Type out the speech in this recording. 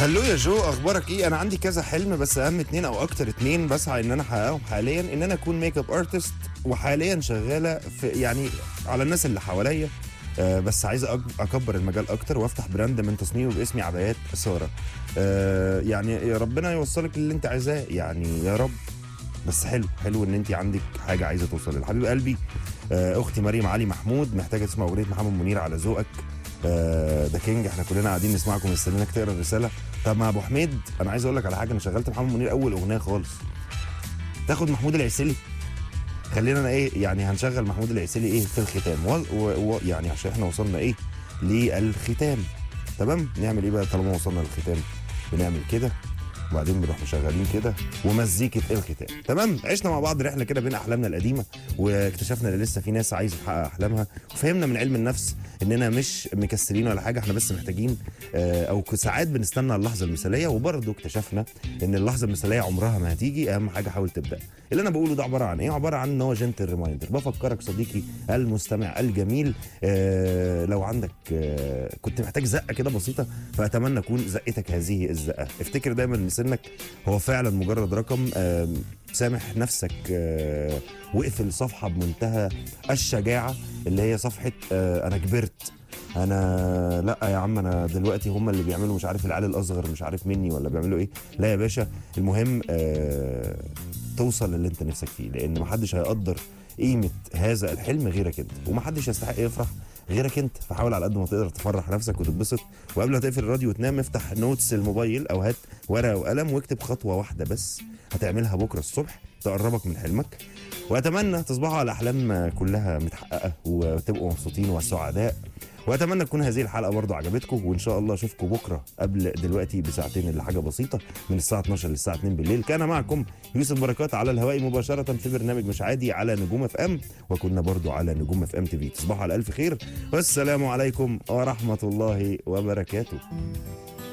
هلو يا جو اخبارك ايه انا عندي كذا حلم بس اهم اتنين او اكتر اتنين بسعى ان انا احققهم حاليا ان انا اكون ميك اب ارتست وحاليا شغاله في يعني على الناس اللي حواليا آه بس عايز أك- اكبر المجال اكتر وافتح براند من تصميمه باسمي عبايات ساره آه يعني يا ربنا يوصلك للي انت عايزاه يعني يا رب بس حلو حلو ان انت عندك حاجه عايزه توصل لحبيب قلبي آه اختي مريم علي محمود محتاجه تسمع اغنيه محمد منير على ذوقك آه ده كينج احنا كلنا قاعدين نسمعكم مستنيينك تقرا الرساله طب مع ابو حميد انا عايز اقول لك على حاجه انا شغلت محمد منير اول اغنيه خالص تاخد محمود العسيلي خلينا انا ايه يعني هنشغل محمود العسيلي ايه في الختام و... و... و... يعني عشان احنا وصلنا ايه للختام تمام نعمل ايه بقى طالما وصلنا للختام بنعمل كده وبعدين بنروح مشغلين كده ومزيكة الختام تمام عشنا مع بعض رحله كده بين احلامنا القديمه واكتشفنا ان لسه في ناس عايزه تحقق احلامها وفهمنا من علم النفس اننا مش مكسلين ولا حاجه احنا بس محتاجين آه، او ساعات بنستنى اللحظه المثاليه وبرضه اكتشفنا ان اللحظه المثاليه عمرها ما هتيجي اهم حاجه حاول تبدا اللي انا بقوله ده عباره عن ايه عباره عن ان هو جنتل ريمايندر بفكرك صديقي المستمع الجميل آه لو عندك آه كنت محتاج زقه كده بسيطه فاتمنى اكون زقتك هذه الزقه افتكر دايما ان سنك هو فعلا مجرد رقم آه سامح نفسك آه واقفل صفحه بمنتهى الشجاعه اللي هي صفحه آه انا كبرت انا لا يا عم انا دلوقتي هم اللي بيعملوا مش عارف العيال الاصغر مش عارف مني ولا بيعملوا ايه لا يا باشا المهم آه توصل للي انت نفسك فيه لان محدش هيقدر قيمه هذا الحلم غيرك انت ومحدش يستحق يفرح غيرك انت فحاول على قد ما تقدر تفرح نفسك وتتبسط وقبل ما تقفل الراديو وتنام افتح نوتس الموبايل او هات ورقه وقلم واكتب خطوه واحده بس هتعملها بكره الصبح تقربك من حلمك واتمنى تصبحوا على احلام كلها متحققه وتبقوا مبسوطين وسعداء واتمنى تكون هذه الحلقه برضو عجبتكم وان شاء الله اشوفكم بكره قبل دلوقتي بساعتين اللي حاجه بسيطه من الساعه 12 للساعه 2 بالليل كان معكم يوسف بركات على الهواء مباشره في برنامج مش عادي على نجوم اف ام وكنا برضو على نجوم اف ام تي في تصبحوا على الف خير والسلام عليكم ورحمه الله وبركاته